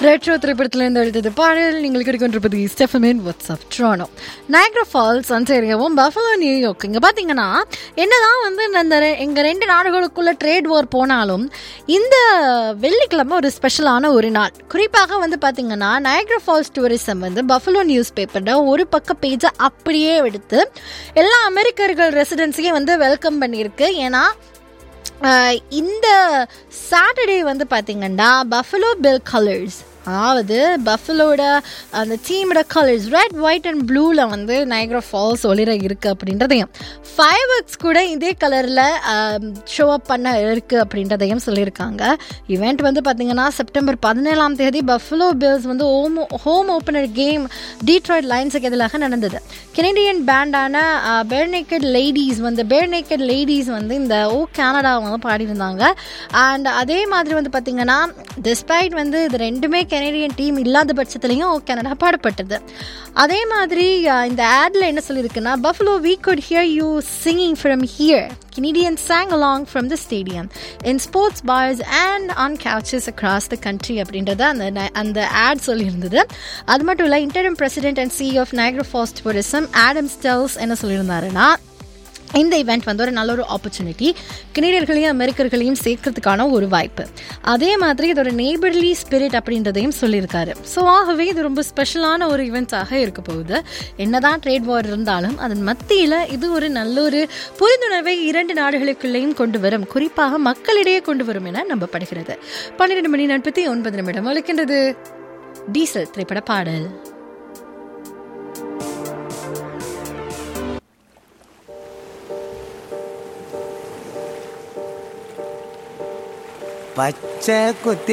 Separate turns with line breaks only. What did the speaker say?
retro திரைப்படத்திலிருந்து எழுதியது பாடல் நீங்கள் கேட்டுக்கொண்டிருப்பது ஸ்டெஃபமின் வாட்ஸ்அப் ட்ரானோ நைக்ரா ஃபால்ஸ் அன்சேரியாவும் பஃபலோ நியூயார்க் இங்கே பார்த்தீங்கன்னா என்னதான் வந்து இந்த ரெ- எங்க ரெண்டு நாடுகளுக்குள்ள ட்ரேட் வார் போனாலும் இந்த வெள்ளிக்கிழமை ஒரு ஸ்பெஷலான ஒரு நாள் குறிப்பாக வந்து பார்த்தீங்கன்னா நயக்ரா ஃபால்ஸ் டூரிசம் வந்து பஃபலோ நியூஸ் பேப்பரில் ஒரு பக்க பேஜை அப்படியே எடுத்து எல்லா அமெரிக்கர்கள் ரெசிடென்ஸையும் வந்து வெல்கம் பண்ணியிருக்கு ஏன்னா ஆஹ் இந்த சாட்டர்டே வந்து பார்த்தீங்கன்னா பஃபலோ பில் கலர்ஸ் அதாவது பஃபலோட அந்த டீமோட கலர்ஸ் ரெட் ஒயிட் அண்ட் ப்ளூவில் வந்து நைக்ரா ஃபால்ஸ் ஒளிர இருக்குது அப்படின்றதையும் ஃபைவ் ஒர்க்ஸ் கூட இதே கலரில் ஷோ அப் பண்ண இருக்குது அப்படின்றதையும் சொல்லியிருக்காங்க இவெண்ட் வந்து பார்த்தீங்கன்னா செப்டம்பர் பதினேழாம் தேதி பஃபலோ பில்ஸ் வந்து home home opener game Detroit லைன்ஸுக்கு எதிராக நடந்தது கெனடியன் பேண்டான பேர் நேக்கட் லேடிஸ் வந்து பேர் நேக்கட் லேடிஸ் வந்து இந்த ஓ கனடா வந்து பாடியிருந்தாங்க அண்ட் அதே மாதிரி வந்து பார்த்தீங்கன்னா டிஸ்பைட் வந்து இது ரெண்டுமே கெனடியன் டீம் இல்லாத பட்சத்துலையும் ஓ கனடா பாடப்பட்டது அதே மாதிரி அஹ், இந்த ஆட்ல என்ன சொல்லியிருக்குன்னா Buffalo we could hear you singing from here Canadians sang along from the stadium in sports bars and on couches across the country அப்படின்றத அந்த ந- அந்த ஆட் சொல்லியிருந்தது அது மட்டும் இல்லை interim president and CEO of Niagara ஃபாஸ்ட் டூரிசம் ஆடம் ஸ்டெல்ஸ் என்ன சொல்லியிருந்தாருன்னா இந்த இவெண்ட் வந்து ஒரு நல்ல ஒரு ஆப்பர்ச்சுனிட்டி கனேடியர்களையும் அமெரிக்கர்களையும் சேர்க்கறதுக்கான ஒரு வாய்ப்பு அதே மாதிரி இது ஒரு நெய்பர்லி ஸ்பிரிட் அப்படின்றதையும் சொல்லியிருக்காரு ஸோ ஆகவே இது ரொம்ப ஸ்பெஷலான ஒரு இவெண்ட்ஸாக இருக்க போகுது என்னதான் ட்ரேட் வார் இருந்தாலும் அதன் மத்தியில் இது ஒரு நல்ல ஒரு புரிந்துணர்வை இரண்டு நாடுகளுக்குள்ளேயும் கொண்டு வரும் குறிப்பாக மக்களிடையே கொண்டு வரும் என நம்பப்படுகிறது பன்னிரெண்டு மணி நாற்பத்தி ஒன்பது நிமிடம் ஒழிக்கின்றது டீசல் திரைப்பட பாடல்
பச்சை குத்தி